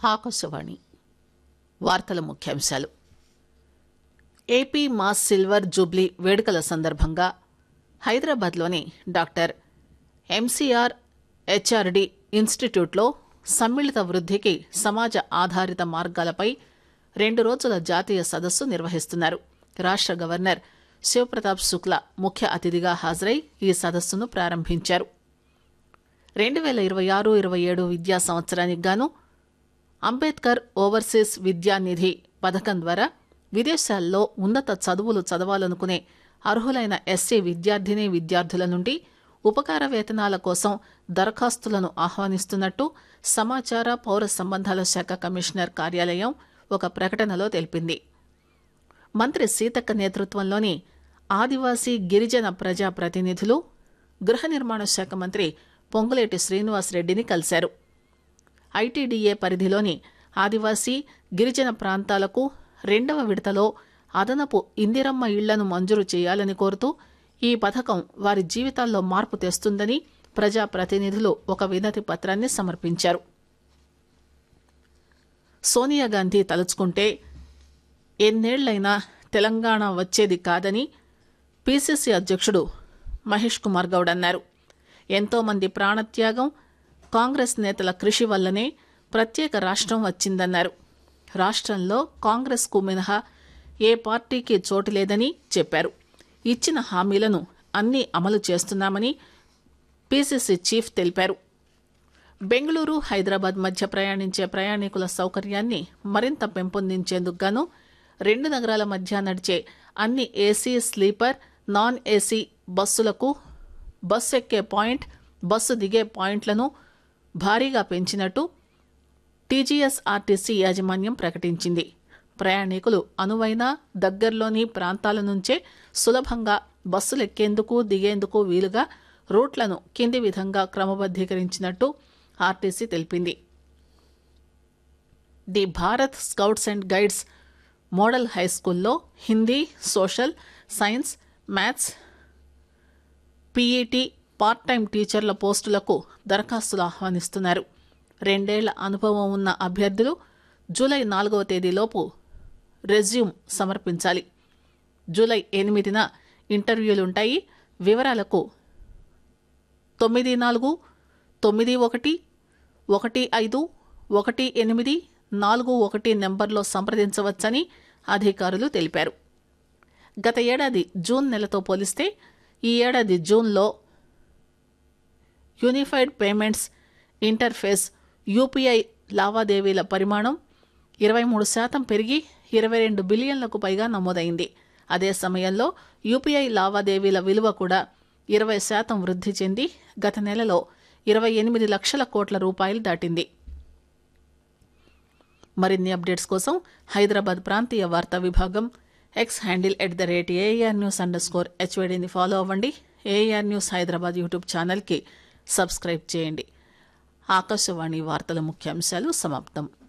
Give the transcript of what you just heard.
ఆకాశవాణి వార్తల ముఖ్యాంశాలు AP mass silver Jubilee వేడుకల సందర్భంగా హైదరాబాద్లోని డాక్టర్ ఎంసీఆర్ హెచ్ఆర్డి ఇన్స్టిట్యూట్లో సమ్మిళిత వృద్ధికి సమాజ ఆధారిత మార్గాలపై రెండు రోజుల జాతీయ సదస్సు నిర్వహిస్తున్నారు రాష్ట గవర్నర్ శివప్రతాప్ శుక్లా ముఖ్య అతిథిగా హాజరై ఈ సదస్సును ప్రారంభించారు రెండు వేల ఇరవై ఆరు ఇరవై ఏడు విద్యా సంవత్సరానికి గాను అంబేద్కర్ ఓవర్సీస్ విద్యానిధి పథకం ద్వారా విదేశాల్లో ఉన్నత చదువులు చదవాలనుకునే అర్హులైన ఎస్సీ విద్యార్థిని విద్యార్థుల నుండి ఉపకార వేతనాల కోసం దరఖాస్తులను ఆహ్వానిస్తున్నట్టు సమాచార పౌర సంబంధాల శాఖ కమిషనర్ కార్యాలయం ఒక ప్రకటనలో తెలిపింది మంత్రి సీతక్క నేతృత్వంలోని ఆదివాసీ గిరిజన ప్రజా ప్రతినిధులు గృహ నిర్మాణ శాఖ మంత్రి పొంగులేటి శ్రీనివాసరెడ్డిని కలిశారు ఐటీడీఏ పరిధిలోని ఆదివాసీ గిరిజన ప్రాంతాలకు రెండవ విడతలో అదనపు ఇందిరమ్మ ఇళ్లను మంజూరు చేయాలని కోరుతూ ఈ పథకం వారి జీవితాల్లో మార్పు తెస్తుందని ప్రజా ప్రతినిధులు ఒక వినతి పత్రాన్ని సమర్పించారు సోనియా గాంధీ తలుచుకుంటే ఎన్నేళ్లైనా తెలంగాణ వచ్చేది కాదని పీసీసీ అధ్యక్షుడు మహేష్ కుమార్ గౌడ్ అన్నారు ఎంతోమంది ప్రాణత్యాగం కాంగ్రెస్ నేతల కృషి వల్లనే ప్రత్యేక రాష్ట్రం వచ్చిందన్నారు రాష్ట్రంలో కాంగ్రెస్కు మినహా ఏ పార్టీకి చోటు లేదని చెప్పారు ఇచ్చిన హామీలను అన్నీ అమలు చేస్తున్నామని పీసీసీ చీఫ్ తెలిపారు బెంగళూరు హైదరాబాద్ మధ్య ప్రయాణించే ప్రయాణికుల సౌకర్యాన్ని మరింత పెంపొందించేందుకు గాను రెండు నగరాల మధ్య నడిచే అన్ని ఏసీ స్లీపర్ నాన్ ఏసీ బస్సులకు బస్సు ఎక్కే పాయింట్ బస్సు దిగే పాయింట్లను భారీగా పెంచినట్టు టీజీఎస్ఆర్టీసీ యాజమాన్యం ప్రకటించింది ప్రయాణికులు అనువైన దగ్గరలోని ప్రాంతాల నుంచే సులభంగా బస్సులు ఎక్కేందుకు దిగేందుకు వీలుగా రూట్లను కింది విధంగా క్రమబద్దీకరించినట్టు ఆర్టీసీ తెలిపింది the Bharat scouts and guides model high స్కూల్లో Hindi social science maths PET part time టీచర్ల పోస్టులకు దరఖాస్తులు ఆహ్వానిస్తున్నారు రెండేళ్ల అనుభవం ఉన్న అభ్యర్థులు జూలై నాలుగవ తేదీలోపు రెజ్యూమ్ సమర్పించాలి జూలై ఎనిమిదిన ఇంటర్వ్యూలుంటాయి వివరాలకు తొమ్మిది నాలుగు తొమ్మిది ఒకటి ఒకటి ఐదు ఒకటి ఎనిమిది నాలుగు ఒకటి నెంబర్లో సంప్రదించవచ్చని అధికారులు తెలిపారు గత ఏడాది జూన్ నెలతో పోలిస్తే ఈ ఏడాది జూన్లో యూనిఫైడ్ పేమెంట్స్ ఇంటర్ఫేస్ యూపీఐ లావాదేవీల పరిమాణం ఇరవై మూడు శాతం పెరిగి ఇరవై రెండు బిలియన్లకు పైగా నమోదైంది అదే సమయంలో యూపీఐ లావాదేవీల విలువ కూడా ఇరవై శాతం వృద్ధి చెంది గత నెలలో ఇరవై ఎనిమిది లక్షల కోట్ల రూపాయలు దాటింది మరిన్ని అప్డేట్స్ కోసం హైదరాబాద్ ప్రాంతీయ వార్తా విభాగం X handle at the rate AR news under score హెచ్వైడీని ఫాలో అవ్వండి ఏఆర్ న్యూస్ హైదరాబాద్ యూట్యూబ్ ఛానల్కి సబ్స్క్రైబ్ చేయండి ఆకాశవాణి వార్తల ముఖ్యాంశాలు సమాప్తం